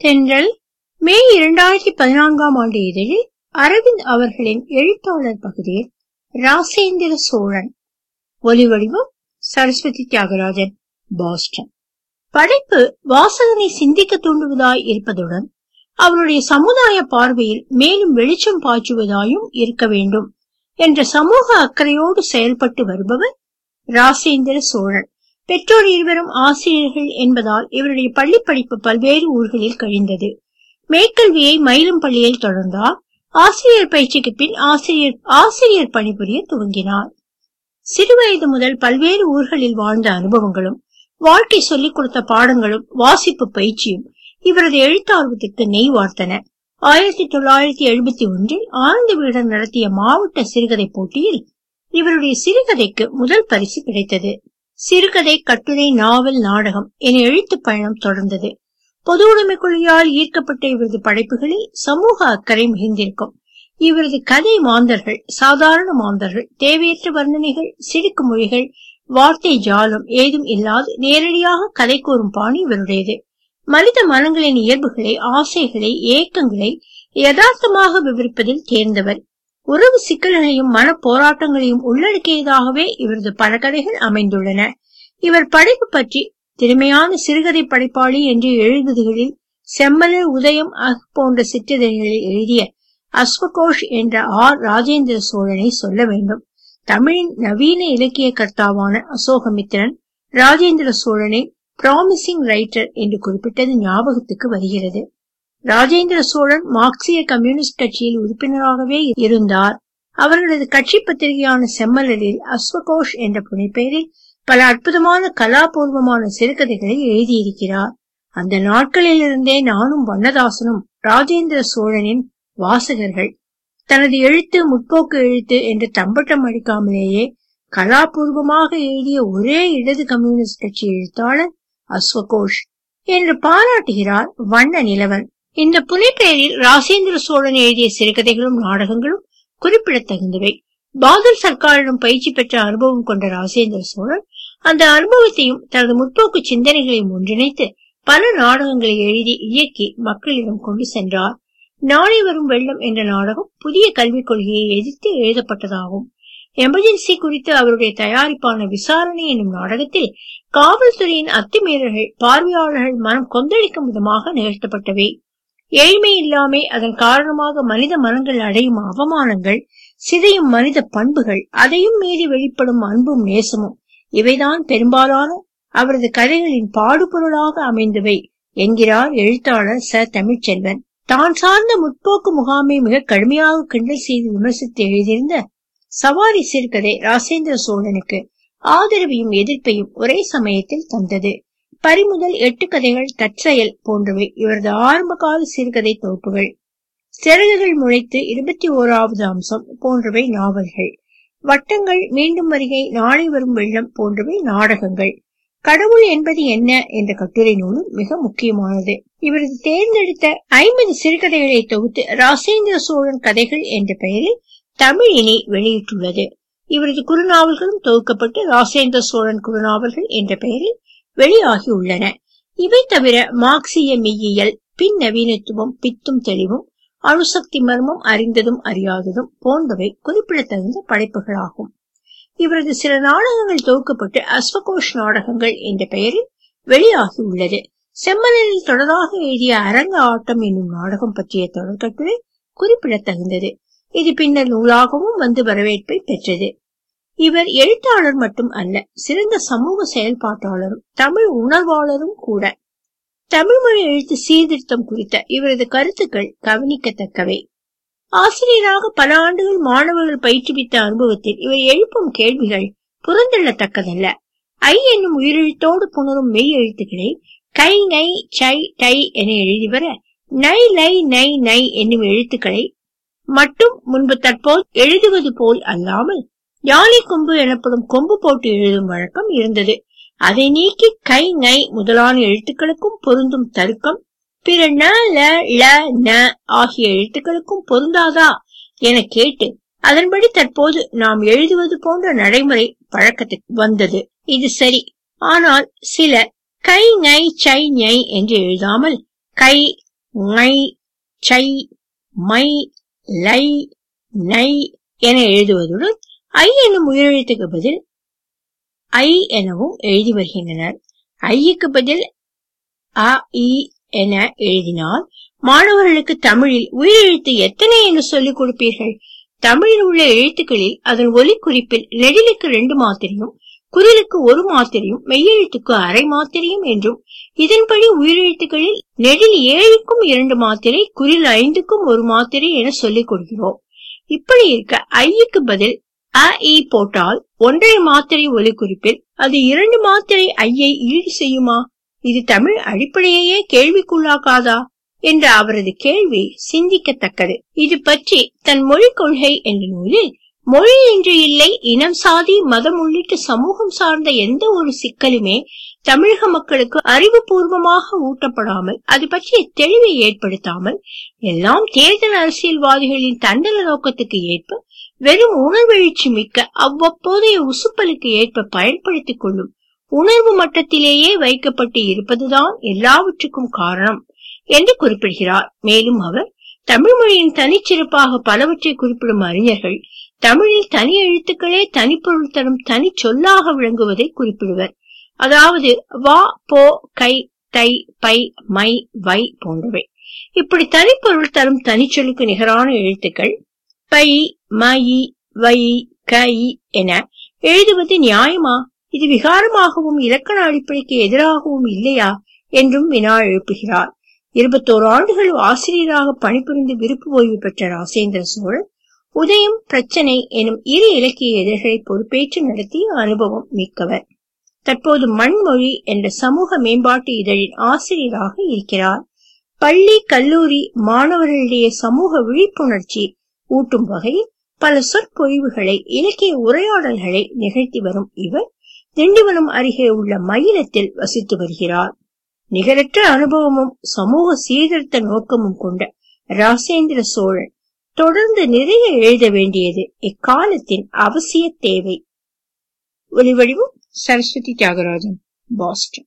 தென்றல் மே இரண்டாயிரத்தி பதினான்காம் ஆண்டு இதழில் அரவிந்த் அவர்களின் எழுத்தாளர் பகுதியில் ராசேந்திர சோழன் ஒலிவடிவம் சரஸ்வதி தியாகராஜன் பாஸ்டன் படைப்பு வாசகனை சிந்திக்க தூண்டுவதாய் இருப்பதுடன் அவருடைய சமுதாய பார்வையில் மேலும் வெளிச்சம் பாய்ச்சுவதாயும் இருக்க வேண்டும் என்ற சமூக அக்கறையோடு செயல்பட்டு வருபவர் ராசேந்திர சோழன் பெற்றோர் இருவரும் ஆசிரியர்கள் என்பதால் இவருடைய பள்ளி படிப்பு பல்வேறு ஊர்களில் கழிந்தது மேற்கல்வியை மயிலும் பள்ளியில் தொடர்ந்தார் ஆசிரியர் பயிற்சிக்கு பின் ஆசிரியர் ஆசிரியர் பணிபுரிய துவங்கினார் சிறுவயது முதல் பல்வேறு ஊர்களில் வாழ்ந்த அனுபவங்களும் வாழ்க்கை சொல்லிக் கொடுத்த பாடங்களும் வாசிப்பு பயிற்சியும் இவரது எழுத்தார்வத்திற்கு நெய் வார்த்தன ஆயிரத்தி தொள்ளாயிரத்தி எழுபத்தி ஒன்றில் ஆனந்த வீடன் நடத்திய மாவட்ட சிறுகதை போட்டியில் இவருடைய சிறுகதைக்கு முதல் பரிசு கிடைத்தது சிறுகதை கட்டுரை நாவல் நாடகம் என எழுத்து பயணம் தொடர்ந்தது பொது உடைமை கொள்கையால் ஈர்க்கப்பட்ட இவரது படைப்புகளில் சமூக அக்கறை மிகுந்திருக்கும் இவரது கதை மாந்தர்கள் சாதாரண மாந்தர்கள் தேவையற்ற வர்ணனைகள் சிறுக்கு மொழிகள் வார்த்தை ஜாலம் ஏதும் இல்லாது நேரடியாக கதை கூறும் பாணி இவருடையது மனித மனங்களின் இயல்புகளை ஆசைகளை ஏக்கங்களை யதார்த்தமாக விவரிப்பதில் தேர்ந்தவர் உறவு சிக்கல்களையும் மன போராட்டங்களையும் உள்ளடக்கியதாகவே இவரது பல கதைகள் அமைந்துள்ளன இவர் படைப்பு பற்றி திறமையான சிறுகதை படைப்பாளி என்று எழுதுகளில் செம்மலர் உதயம் அஹ் போன்ற சிற்றிதழ்களில் எழுதிய அஸ்வகோஷ் என்ற ஆர் ராஜேந்திர சோழனை சொல்ல வேண்டும் தமிழின் நவீன இலக்கிய கர்த்தாவான அசோகமித்திரன் ராஜேந்திர சோழனை ப்ராமிசிங் ரைட்டர் என்று குறிப்பிட்டது ஞாபகத்துக்கு வருகிறது ராஜேந்திர சோழன் மார்க்சிய கம்யூனிஸ்ட் கட்சியில் உறுப்பினராகவே இருந்தார் அவர்களது கட்சி பத்திரிகையான செம்மலரில் அஸ்வகோஷ் என்ற புனைப்பெயரில் பல அற்புதமான கலாபூர்வமான சிறுகதைகளை எழுதியிருக்கிறார் அந்த நாட்களிலிருந்தே நானும் வண்ணதாசனும் ராஜேந்திர சோழனின் வாசகர்கள் தனது எழுத்து முற்போக்கு எழுத்து என்று தம்பட்டம் அடிக்காமலேயே கலாபூர்வமாக எழுதிய ஒரே இடது கம்யூனிஸ்ட் கட்சி எழுத்தாளர் அஸ்வகோஷ் என்று பாராட்டுகிறார் வண்ண நிலவன் இந்த புனைப்பெயரில் ராசேந்திர சோழன் எழுதிய சிறுகதைகளும் நாடகங்களும் குறிப்பிடத்தகுந்தவை பாதல் சர்க்காரிடம் பயிற்சி பெற்ற அனுபவம் கொண்ட ராசேந்திர சோழன் அந்த அனுபவத்தையும் தனது முற்போக்கு சிந்தனைகளையும் ஒன்றிணைத்து பல நாடகங்களை எழுதி இயக்கி மக்களிடம் கொண்டு சென்றார் நாளை வரும் வெள்ளம் என்ற நாடகம் புதிய கல்விக் கொள்கையை எதிர்த்து எழுதப்பட்டதாகும் எமர்ஜென்சி குறித்து அவருடைய தயாரிப்பான விசாரணை என்னும் நாடகத்தில் காவல்துறையின் அத்துமீறல்கள் பார்வையாளர்கள் மனம் கொந்தளிக்கும் விதமாக நிகழ்த்தப்பட்டவை ஏழ்மை இல்லாமை அதன் காரணமாக மனித மனங்கள் அடையும் அவமானங்கள் சிதையும் மனித பண்புகள் அதையும் மீறி வெளிப்படும் அன்பும் நேசமும் இவைதான் பெரும்பாலான அவரது கதைகளின் பாடுபொருளாக அமைந்தவை என்கிறார் எழுத்தாளர் ச தமிழ்ச்செல்வன் தான் சார்ந்த முற்போக்கு முகாமை மிக கடுமையாக கிண்டல் செய்து விமர்சித்து எழுதியிருந்த சவாரி சிறுகதை ராசேந்திர சோழனுக்கு ஆதரவையும் எதிர்ப்பையும் ஒரே சமயத்தில் தந்தது பறிமுதல் எட்டு கதைகள் தற்செயல் போன்றவை இவரது ஆரம்ப கால சிறுகதை தொகுப்புகள் சிறகுகள் முளைத்து இருபத்தி ஓராவது அம்சம் போன்றவை நாவல்கள் வட்டங்கள் மீண்டும் வருகை நாளை வரும் வெள்ளம் போன்றவை நாடகங்கள் கடவுள் என்பது என்ன என்ற கட்டுரை நூலும் மிக முக்கியமானது இவரது தேர்ந்தெடுத்த ஐம்பது சிறுகதைகளை தொகுத்து ராசேந்திர சோழன் கதைகள் என்ற பெயரில் தமிழ் இனி வெளியிட்டுள்ளது இவரது குறுநாவல்களும் தொகுக்கப்பட்டு ராசேந்திர சோழன் குறுநாவல்கள் என்ற பெயரில் வெளியாகியுள்ளன இவை தவிர மார்க்சிய மெய்யியல் பின் நவீனத்துவம் பித்தும் தெளிவும் அணுசக்தி மர்மம் அறிந்ததும் அறியாததும் போன்றவை குறிப்பிடத்தகுந்த படைப்புகளாகும் இவரது சில நாடகங்கள் தொகுக்கப்பட்டு அஸ்வகோஷ் நாடகங்கள் என்ற பெயரில் வெளியாகியுள்ளது செம்மலில் தொடராக எழுதிய அரங்க ஆட்டம் என்னும் நாடகம் பற்றிய தொடர்கட்டுரை குறிப்பிடத்தகுந்தது இது பின்னர் நூலாகவும் வந்து வரவேற்பை பெற்றது இவர் எழுத்தாளர் மட்டும் அல்ல சிறந்த சமூக செயல்பாட்டாளரும் தமிழ் உணர்வாளரும் கூட தமிழ் மொழி எழுத்து சீர்திருத்தம் குறித்த இவரது கருத்துக்கள் கவனிக்கத்தக்கவை ஆசிரியராக பல ஆண்டுகள் மாணவர்கள் பயிற்றுவித்த அனுபவத்தில் இவர் எழுப்பும் கேள்விகள் புறந்தள்ளத்தக்கதல்ல ஐ என்னும் உயிரெழுத்தோடு புணரும் மெய் எழுத்துக்களை கை நை சை டை என எழுதி வர நை லை நை நை என்னும் எழுத்துக்களை மட்டும் முன்பு தற்போல் எழுதுவது போல் அல்லாமல் யானை கொம்பு எனப்படும் கொம்பு போட்டு எழுதும் வழக்கம் இருந்தது அதை நீக்கி கை நை முதலான எழுத்துக்களுக்கும் பொருந்தும் தருக்கம் பிற ந ல ள ந ஆகிய எழுத்துக்களுக்கும் பொருந்தாதா என கேட்டு அதன்படி தற்போது நாம் எழுதுவது போன்ற நடைமுறை பழக்கத்துக்கு வந்தது இது சரி ஆனால் சில கை நை சை நை என்று எழுதாமல் கை ஞை சை மை லை நை என எழுதுவதுடன் ஐ என்னும் உயிரெழுத்துக்கு பதில் ஐ எனவும் எழுதி வருகின்றனர் ஐக்கு பதில் அ இ என எழுதினால் மாணவர்களுக்கு தமிழில் உயிரெழுத்து எத்தனை என்று சொல்லிக் கொடுப்பீர்கள் தமிழில் உள்ள எழுத்துக்களில் அதன் ஒலி குறிப்பில் நெடிலுக்கு ரெண்டு மாத்திரையும் குறிலுக்கு ஒரு மாத்திரையும் மெய்யெழுத்துக்கு அரை மாத்திரையும் என்றும் இதன்படி உயிரெழுத்துக்களில் நெடில் ஏழுக்கும் இரண்டு மாத்திரை குறில் ஐந்துக்கும் ஒரு மாத்திரை என சொல்லிக் கொடுக்கிறோம் இப்படி இருக்க ஐக்கு பதில் அ இ போட்டால் ஒன்றரை மாத்திரை ஒலி குறிப்பில் அது இரண்டு மாத்திரை ஐயை ஈடு செய்யுமா இது தமிழ் அடிப்படையையே கேள்விக்குள்ளாக்காதா என்ற அவரது கேள்வி சிந்திக்கத்தக்கது இது பற்றி தன் மொழி கொள்கை என்ற நூலில் மொழி என்று இல்லை இனம் சாதி மதம் உள்ளிட்ட சமூகம் சார்ந்த எந்த ஒரு சிக்கலுமே தமிழக மக்களுக்கு அறிவுபூர்வமாக ஊட்டப்படாமல் அது பற்றிய தெளிவை ஏற்படுத்தாமல் எல்லாம் தேர்தல் அரசியல்வாதிகளின் தண்டல நோக்கத்துக்கு ஏற்ப வெறும் உணர்வெழுச்சி மிக்க அவ்வப்போதைய உசுப்பலுக்கு ஏற்ப பயன்படுத்திக் கொள்ளும் உணர்வு மட்டத்திலேயே வைக்கப்பட்டு இருப்பதுதான் எல்லாவற்றுக்கும் காரணம் என்று குறிப்பிடுகிறார் மேலும் அவர் தமிழ் மொழியின் தனிச்சிறப்பாக பலவற்றை குறிப்பிடும் அறிஞர்கள் தமிழில் தனி எழுத்துக்களே தனிப்பொருள் தரும் தனி சொல்லாக விளங்குவதை குறிப்பிடுவர் அதாவது வா போ கை தை பை மை வை போன்றவை இப்படி தனிப்பொருள் தரும் தனிச்சொல்லுக்கு நிகரான எழுத்துக்கள் பை மயி வை கை என எழுதுவது நியாயமா இது விகாரமாகவும் இலக்கண அடிப்படைக்கு எதிராகவும் இல்லையா என்றும் வினா எழுப்புகிறார் இருபத்தோரு ஆண்டுகள் ஆசிரியராக பணிபுரிந்து விருப்பு ஓய்வு பெற்ற ராசேந்திர சோழன் உதயம் பிரச்சனை எனும் இரு இலக்கிய இதழ்களை பொறுப்பேற்று நடத்திய அனுபவம் மிக்கவர் தற்போது மண்மொழி என்ற சமூக மேம்பாட்டு இதழின் ஆசிரியராக இருக்கிறார் பள்ளி கல்லூரி மாணவர்களிடையே சமூக விழிப்புணர்ச்சி ஊட்டும் வகையில் பல சொற்பொழிவுகளை இலக்கிய உரையாடல்களை நிகழ்த்தி வரும் இவர் திண்டிவனம் அருகே உள்ள மயிலத்தில் வசித்து வருகிறார் நிகரற்ற அனுபவமும் சமூக சீர்திருத்த நோக்கமும் கொண்ட ராசேந்திர சோழன் தொடர்ந்து நிறைய எழுத வேண்டியது இக்காலத்தின் அவசிய தேவை ஒலிவடிவும் சரஸ்வதி தியாகராஜன் பாஸ்டன்